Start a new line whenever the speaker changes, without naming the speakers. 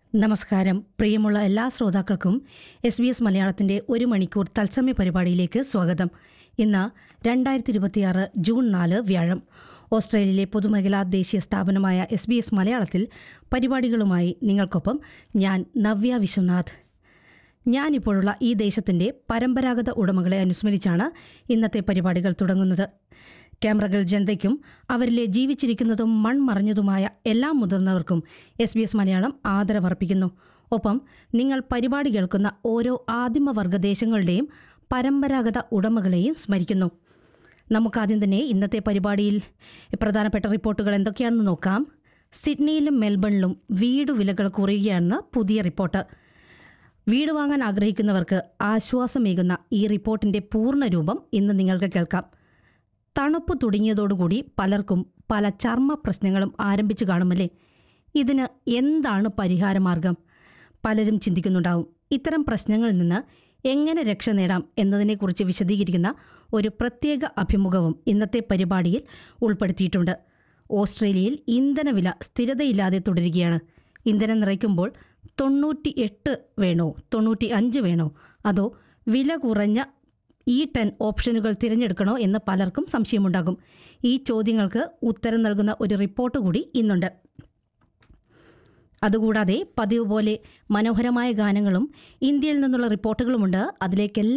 നമസ്കാരം പ്രിയമുള്ള എല്ലാ ശ്രോതാക്കൾക്കും എസ് ബി എസ് മലയാളത്തിൻ്റെ ഒരു മണിക്കൂർ തത്സമയ പരിപാടിയിലേക്ക് സ്വാഗതം ഇന്ന് രണ്ടായിരത്തി ഇരുപത്തിയാറ് ജൂൺ നാല് വ്യാഴം ഓസ്ട്രേലിയയിലെ പൊതുമേഖലാ ദേശീയ സ്ഥാപനമായ എസ് ബി എസ് മലയാളത്തിൽ പരിപാടികളുമായി നിങ്ങൾക്കൊപ്പം ഞാൻ നവ്യ വിശ്വനാഥ് ഞാനിപ്പോഴുള്ള ഈ ദേശത്തിൻ്റെ പരമ്പരാഗത ഉടമകളെ അനുസ്മരിച്ചാണ് ഇന്നത്തെ പരിപാടികൾ തുടങ്ങുന്നത് ക്യാമറകൾ ജനതയ്ക്കും അവരിലെ ജീവിച്ചിരിക്കുന്നതും മൺമറഞ്ഞതുമായ എല്ലാ മുതിർന്നവർക്കും എസ് ബി എസ് മലയാളം ആദരവർപ്പിക്കുന്നു ഒപ്പം നിങ്ങൾ പരിപാടി കേൾക്കുന്ന ഓരോ ആദിമവർഗ ദേശങ്ങളുടെയും പരമ്പരാഗത ഉടമകളെയും സ്മരിക്കുന്നു നമുക്കാദ്യം തന്നെ ഇന്നത്തെ പരിപാടിയിൽ പ്രധാനപ്പെട്ട റിപ്പോർട്ടുകൾ എന്തൊക്കെയാണെന്ന് നോക്കാം സിഡ്നിയിലും മെൽബണിലും വീട് വിലകൾ കുറയുകയാണെന്ന് പുതിയ റിപ്പോർട്ട് വീട് വാങ്ങാൻ ആഗ്രഹിക്കുന്നവർക്ക് ആശ്വാസമേകുന്ന ഈ റിപ്പോർട്ടിന്റെ പൂർണ്ണ രൂപം ഇന്ന് നിങ്ങൾക്ക് കേൾക്കാം തണുപ്പ് തുടങ്ങിയതോടുകൂടി പലർക്കും പല ചർമ്മ പ്രശ്നങ്ങളും ആരംഭിച്ചു കാണുമല്ലേ ഇതിന് എന്താണ് പരിഹാരമാർഗം പലരും ചിന്തിക്കുന്നുണ്ടാവും ഇത്തരം പ്രശ്നങ്ങളിൽ നിന്ന് എങ്ങനെ രക്ഷ നേടാം എന്നതിനെക്കുറിച്ച് വിശദീകരിക്കുന്ന ഒരു പ്രത്യേക അഭിമുഖവും ഇന്നത്തെ പരിപാടിയിൽ ഉൾപ്പെടുത്തിയിട്ടുണ്ട് ഓസ്ട്രേലിയയിൽ ഇന്ധനവില സ്ഥിരതയില്ലാതെ തുടരുകയാണ് ഇന്ധനം നിറയ്ക്കുമ്പോൾ തൊണ്ണൂറ്റി എട്ട് വേണോ തൊണ്ണൂറ്റി അഞ്ച് വേണോ അതോ വില കുറഞ്ഞ ഈ ടെൻ ഓപ്ഷനുകൾ തിരഞ്ഞെടുക്കണോ എന്ന് പലർക്കും സംശയമുണ്ടാകും ഈ ചോദ്യങ്ങൾക്ക് ഉത്തരം നൽകുന്ന ഒരു റിപ്പോർട്ട് കൂടി ഇന്നുണ്ട് അതുകൂടാതെ പതിവ് പോലെ മനോഹരമായ ഗാനങ്ങളും ഇന്ത്യയിൽ നിന്നുള്ള റിപ്പോർട്ടുകളുമുണ്ട് അതിലേക്കെല്ലാം